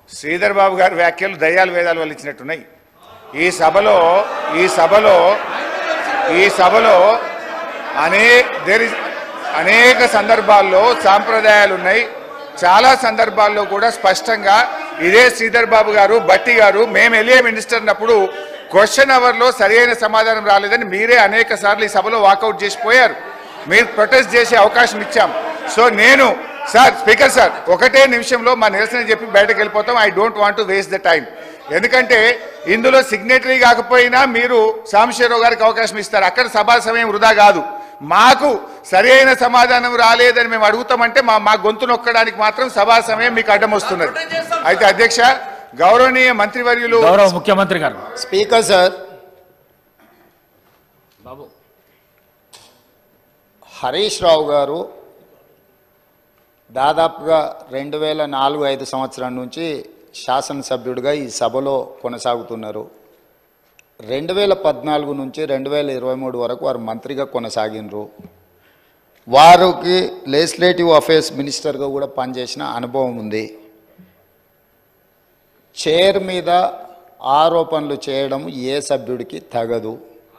శ్రీధర్ బాబు గారి వ్యాఖ్యలు దయ్యాలు వేదాలు వల్ల ఇచ్చినట్టున్నాయి ఈ సభలో ఈ సభలో ఈ సభలో అనే దేర్ ఇస్ అనేక సందర్భాల్లో సాంప్రదాయాలు ఉన్నాయి చాలా సందర్భాల్లో కూడా స్పష్టంగా ఇదే శ్రీధర్ బాబు గారు బట్టి గారు మేము వెళ్ళే మినిస్టర్ అన్నప్పుడు క్వశ్చన్ అవర్లో సరైన సమాధానం రాలేదని మీరే అనేక సార్లు ఈ సభలో వాకౌట్ చేసిపోయారు మీరు ప్రొటెస్ట్ చేసే అవకాశం ఇచ్చాం సో నేను సార్ స్పీకర్ సార్ ఒకటే నిమిషంలో మా నిరసన చెప్పి బయటకు వెళ్ళిపోతాం I don't want to waste the time ఎందుకంటే ఇందులో సిగ్నేటరీ కాకపోయినా మీరు సాంబశివరావు గారికి అవకాశం ఇస్తారు అక్కడ సభా సమయం వృధా కాదు మాకు సరైన సమాధానం రాలేదని మేము అడుగుతామంటే మా మా గొంతు నొక్కడానికి మాత్రం సభా సమయం మీకు అడ్డం వస్తున్నది అయితే అధ్యక్ష గౌరవనీయ మంత్రివర్యులు గౌరవ ముఖ్యమంత్రి గారు స్పీకర్ సార్ బాబు హరీష్ రావు గారు దాదాపుగా రెండు వేల నాలుగు ఐదు సంవత్సరం నుంచి శాసనసభ్యుడిగా ఈ సభలో కొనసాగుతున్నారు రెండు వేల పద్నాలుగు నుంచి రెండు వేల ఇరవై మూడు వరకు వారు మంత్రిగా కొనసాగినరు వారికి లెజిస్లేటివ్ అఫేర్స్ మినిస్టర్గా కూడా పనిచేసిన అనుభవం ఉంది చైర్ మీద ఆరోపణలు చేయడం ఏ సభ్యుడికి తగదు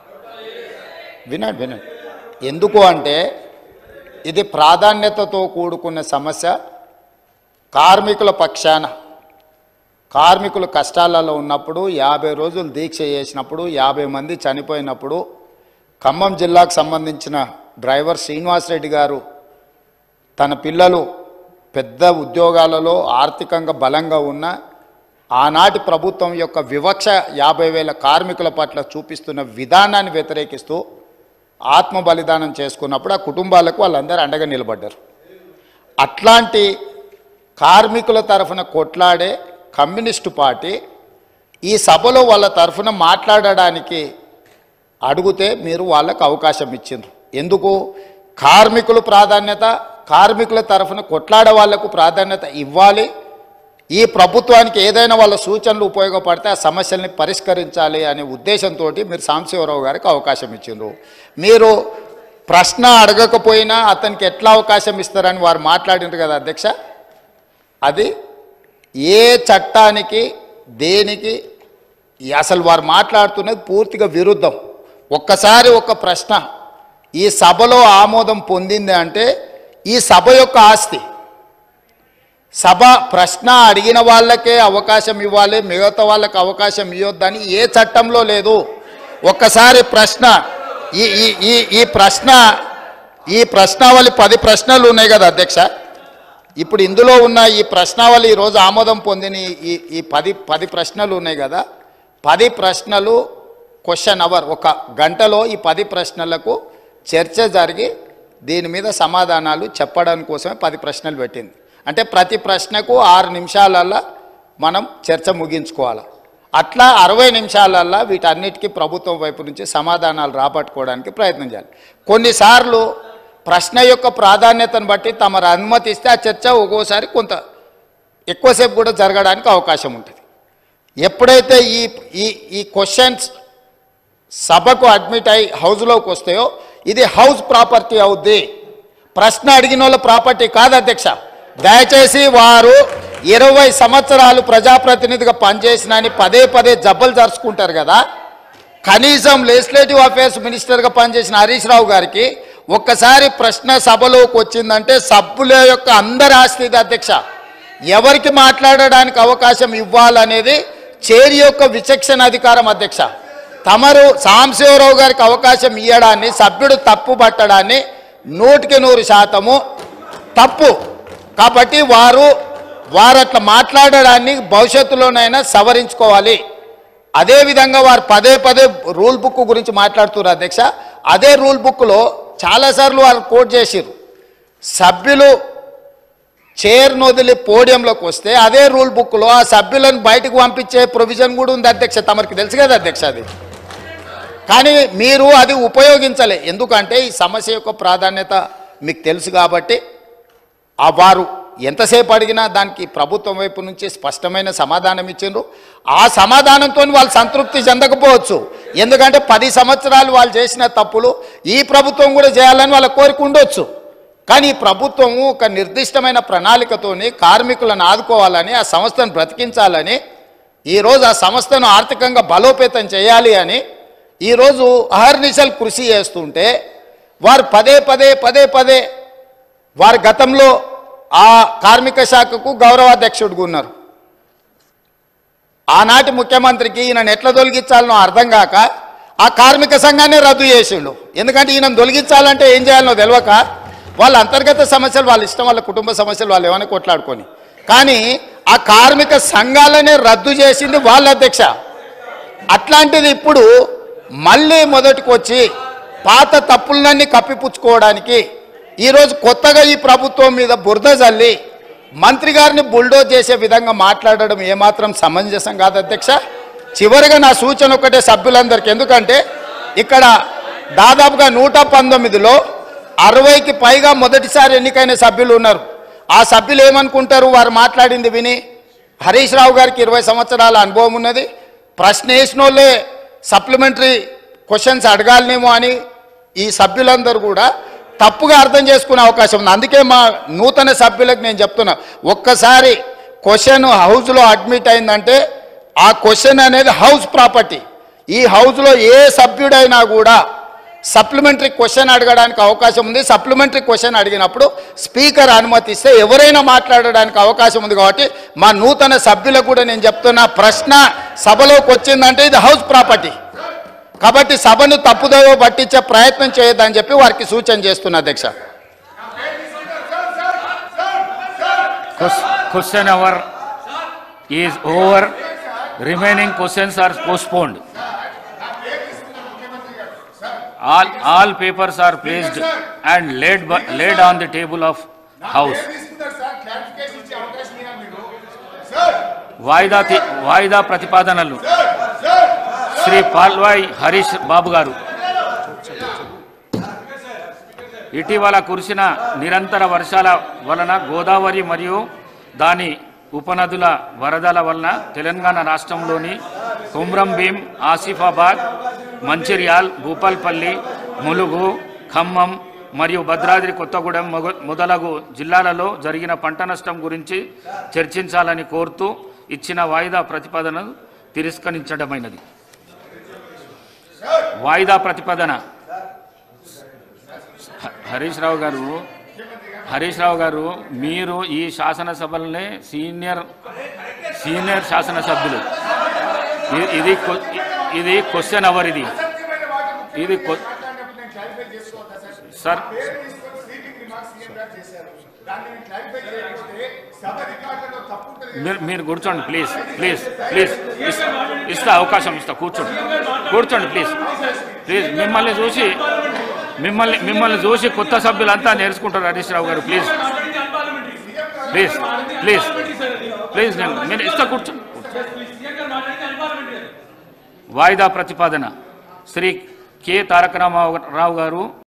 వినండి వినండి ఎందుకు అంటే ఇది ప్రాధాన్యతతో కూడుకున్న సమస్య కార్మికుల పక్షాన కార్మికులు కష్టాలలో ఉన్నప్పుడు యాభై రోజులు దీక్ష చేసినప్పుడు యాభై మంది చనిపోయినప్పుడు ఖమ్మం జిల్లాకు సంబంధించిన డ్రైవర్ శ్రీనివాసరెడ్డి గారు తన పిల్లలు పెద్ద ఉద్యోగాలలో ఆర్థికంగా బలంగా ఉన్న ఆనాటి ప్రభుత్వం యొక్క వివక్ష యాభై వేల కార్మికుల పట్ల చూపిస్తున్న విధానాన్ని వ్యతిరేకిస్తూ ఆత్మ బలిదానం చేసుకున్నప్పుడు ఆ కుటుంబాలకు వాళ్ళందరూ అండగా నిలబడ్డారు అట్లాంటి కార్మికుల తరఫున కొట్లాడే కమ్యూనిస్టు పార్టీ ఈ సభలో వాళ్ళ తరఫున మాట్లాడడానికి అడిగితే మీరు వాళ్ళకు అవకాశం ఇచ్చిండ్రు ఎందుకు కార్మికులు ప్రాధాన్యత కార్మికుల తరఫున కొట్లాడే వాళ్లకు ప్రాధాన్యత ఇవ్వాలి ఈ ప్రభుత్వానికి ఏదైనా వాళ్ళ సూచనలు ఉపయోగపడితే ఆ సమస్యల్ని పరిష్కరించాలి అనే ఉద్దేశంతో మీరు సాంబశివరావు గారికి అవకాశం ఇచ్చిండ్రు మీరు ప్రశ్న అడగకపోయినా అతనికి ఎట్లా అవకాశం ఇస్తారని వారు మాట్లాడినారు కదా అధ్యక్ష అది ఏ చట్టానికి దేనికి ఈ అసలు వారు మాట్లాడుతున్నది పూర్తిగా విరుద్ధం ఒక్కసారి ఒక ప్రశ్న ఈ సభలో ఆమోదం పొందింది అంటే ఈ సభ యొక్క ఆస్తి సభ ప్రశ్న అడిగిన వాళ్ళకే అవకాశం ఇవ్వాలి మిగతా వాళ్ళకి అవకాశం ఇవ్వద్దని ఏ చట్టంలో లేదు ఒక్కసారి ప్రశ్న ఈ ఈ ఈ ఈ ప్రశ్న ఈ ప్రశ్నావళి పది ప్రశ్నలు ఉన్నాయి కదా అధ్యక్ష ఇప్పుడు ఇందులో ఉన్న ఈ ప్రశ్నావళి ఈరోజు ఆమోదం పొందిన ఈ- ఈ ఈ పది పది ప్రశ్నలు ఉన్నాయి కదా పది ప్రశ్నలు క్వశ్చన్ అవర్ ఒక గంటలో ఈ పది ప్రశ్నలకు చర్చ జరిగి దీని మీద సమాధానాలు చెప్పడానికి కోసమే పది ప్రశ్నలు పెట్టింది అంటే ప్రతి ప్రశ్నకు ఆరు నిమిషాలల్లో మనం చర్చ ముగించుకోవాలి అట్లా అరవై నిమిషాలల్లో వీటన్నిటికీ ప్రభుత్వం వైపు నుంచి సమాధానాలు రాబట్టుకోవడానికి ప్రయత్నం చేయాలి కొన్నిసార్లు ప్రశ్న యొక్క ప్రాధాన్యతను బట్టి తమరు అనుమతిస్తే ఆ చర్చ ఒక్కోసారి కొంత ఎక్కువసేపు కూడా జరగడానికి అవకాశం ఉంటుంది ఎప్పుడైతే ఈ ఈ ఈ క్వశ్చన్స్ సభకు అడ్మిట్ అయి హౌస్లోకి వస్తాయో ఇది హౌస్ ప్రాపర్టీ అవుద్ది ప్రశ్న అడిగిన వాళ్ళ ప్రాపర్టీ కాదు అధ్యక్ష దయచేసి వారు ఇరవై సంవత్సరాలు ప్రజాప్రతినిధిగా పనిచేసినని పదే పదే జబ్బలు జరుచుకుంటారు కదా కనీసం లెజిస్లేటివ్ అఫేర్స్ మినిస్టర్గా పనిచేసిన హరీష్ రావు గారికి ఒక్కసారి ప్రశ్న సభలోకి వచ్చిందంటే సభ్యుల యొక్క అందరి ఆస్తి ఇది అధ్యక్ష ఎవరికి మాట్లాడడానికి అవకాశం ఇవ్వాలనేది చేరి యొక్క విచక్షణ అధికారం అధ్యక్ష తమరు సాంబశివరావు గారికి అవకాశం ఇవ్వడాన్ని సభ్యుడు తప్పు పట్టడాన్ని నూటికి నూరు శాతము తప్పు కాబట్టి వారు వారు అట్లా మాట్లాడడాన్ని భవిష్యత్తులోనైనా సవరించుకోవాలి అదేవిధంగా వారు పదే పదే రూల్ బుక్ గురించి మాట్లాడుతున్నారు అధ్యక్ష అదే రూల్ బుక్లో చాలాసార్లు వారు కోట్ చేసిర్రు సభ్యులు చైర్ వదిలి పోడియంలోకి వస్తే అదే రూల్ బుక్లో ఆ సభ్యులను బయటకు పంపించే ప్రొవిజన్ కూడా ఉంది అధ్యక్ష తమరికి తెలుసు కదా అధ్యక్ష అది కానీ మీరు అది ఉపయోగించలే ఎందుకంటే ఈ సమస్య యొక్క ప్రాధాన్యత మీకు తెలుసు కాబట్టి ఆ వారు ఎంతసేపు అడిగినా దానికి ప్రభుత్వం వైపు నుంచి స్పష్టమైన సమాధానం ఇచ్చిండ్రు ఆ సమాధానంతో వాళ్ళు సంతృప్తి చెందకపోవచ్చు ఎందుకంటే పది సంవత్సరాలు వాళ్ళు చేసిన తప్పులు ఈ ప్రభుత్వం కూడా చేయాలని వాళ్ళ కోరిక ఉండొచ్చు కానీ ఈ ప్రభుత్వము ఒక నిర్దిష్టమైన ప్రణాళికతోని కార్మికులను ఆదుకోవాలని ఆ సంస్థను బ్రతికించాలని ఈరోజు ఆ సంస్థను ఆర్థికంగా బలోపేతం చేయాలి అని ఈరోజు అహర్నిశలు కృషి చేస్తుంటే వారు పదే పదే పదే పదే వారి గతంలో ఆ కార్మిక శాఖకు గౌరవాధ్యక్షుడిగా ఉన్నారు ఆనాటి ముఖ్యమంత్రికి ఈయన ఎట్లా తొలగించాలనో అర్థం కాక ఆ కార్మిక సంఘాన్ని రద్దు చేసిండు ఎందుకంటే ఈయన తొలగించాలంటే ఏం చేయాలనో తెలియక వాళ్ళ అంతర్గత సమస్యలు వాళ్ళ ఇష్టం వాళ్ళ కుటుంబ సమస్యలు వాళ్ళు ఏమైనా కొట్లాడుకొని కానీ ఆ కార్మిక సంఘాలనే రద్దు చేసింది వాళ్ళ అధ్యక్ష అట్లాంటిది ఇప్పుడు మళ్ళీ మొదటికి వచ్చి పాత తప్పులన్నీ కప్పిపుచ్చుకోవడానికి ఈరోజు కొత్తగా ఈ ప్రభుత్వం మీద బురద జల్లి మంత్రి గారిని బుల్డోజ్ చేసే విధంగా మాట్లాడడం ఏమాత్రం సమంజసం కాదు అధ్యక్ష చివరిగా నా సూచన ఒకటే సభ్యులందరికీ ఎందుకంటే ఇక్కడ దాదాపుగా నూట పంతొమ్మిదిలో అరవైకి పైగా మొదటిసారి ఎన్నికైన సభ్యులు ఉన్నారు ఆ సభ్యులు ఏమనుకుంటారు వారు మాట్లాడింది విని హరీష్ రావు గారికి ఇరవై సంవత్సరాల అనుభవం ఉన్నది ప్రశ్న వేసిన వాళ్ళే సప్లిమెంటరీ క్వశ్చన్స్ అడగాలనేమో అని ఈ సభ్యులందరూ కూడా తప్పుగా అర్థం చేసుకునే అవకాశం ఉంది అందుకే మా నూతన సభ్యులకు నేను చెప్తున్నా ఒక్కసారి క్వశ్చన్ హౌస్లో అడ్మిట్ అయిందంటే ఆ క్వశ్చన్ అనేది హౌస్ ప్రాపర్టీ ఈ హౌస్లో ఏ సభ్యుడైనా కూడా సప్లిమెంటరీ క్వశ్చన్ అడగడానికి అవకాశం ఉంది సప్లిమెంటరీ క్వశ్చన్ అడిగినప్పుడు స్పీకర్ అనుమతిస్తే ఎవరైనా మాట్లాడడానికి అవకాశం ఉంది కాబట్టి మా నూతన సభ్యులకు కూడా నేను చెప్తున్నా ప్రశ్న సభలోకి వచ్చిందంటే ఇది హౌస్ ప్రాపర్టీ కాబట్టి సభను తప్పుదోవ పట్టించే ప్రయత్నం చేయొద్దని చెప్పి వారికి సూచన చేస్తున్నా అధ్యక్ష Question hour is over. Remaining questions are postponed. All, all papers are placed and laid, by- laid on the table of house. వాయిదా తి- వాయిదా ప్రతిపాదనలు శ్రీ పాల్వాయ్ హరీష్ బాబు గారు ఇటీవల కురిసిన నిరంతర వర్షాల వలన గోదావరి మరియు దాని ఉపనదుల వరదల వలన తెలంగాణ రాష్ట్రంలోని కుమ్రం భీం ఆసిఫాబాద్ మంచిర్యాల్ భూపాల్పల్లి ములుగు ఖమ్మం మరియు భద్రాద్రి కొత్తగూడెం మొగ- మొదలగు జిల్లాలలో జరిగిన పంట నష్టం గురించి చర్చించాలని కోరుతూ ఇచ్చిన వాయిదా ప్రతిపాదనను తిరస్కరించడమైనది వాయిదా ప్రతిపాదన హ- హరీష్ రావు గారు హరీష్ రావు గారు మీరు ఈ శాసనసభలనే సీనియర్ సీనియర్ శాసనసభ్యులు ఇ- ఇది క్వ- ఇది క్వశ్చన్ అవర్ ఇది ఇది క్వ- సార్ మీరు మీరు కూర్చోండి ప్లీజ్ ప్లీజ్ ప్లీజ్ ఇస్- ఇస్తా అవకాశం ఇస్తా కూర్చోండి కూర్చోండి ప్లీజ్ ప్లీజ్ మిమ్మల్ని చూసి మిమ్మల్ని మిమ్మల్ని చూసి కొత్త సభ్యులంతా నేర్చుకుంటారు హరీష్ రావు గారు ప్లీజ్ ప్లీజ్ ప్లీజ్ ప్లీజ్ నేను మీరు ఇస్తా కూర్చో వాయిదా ప్రతిపాదన శ్రీ కె తారక రామారావు గారు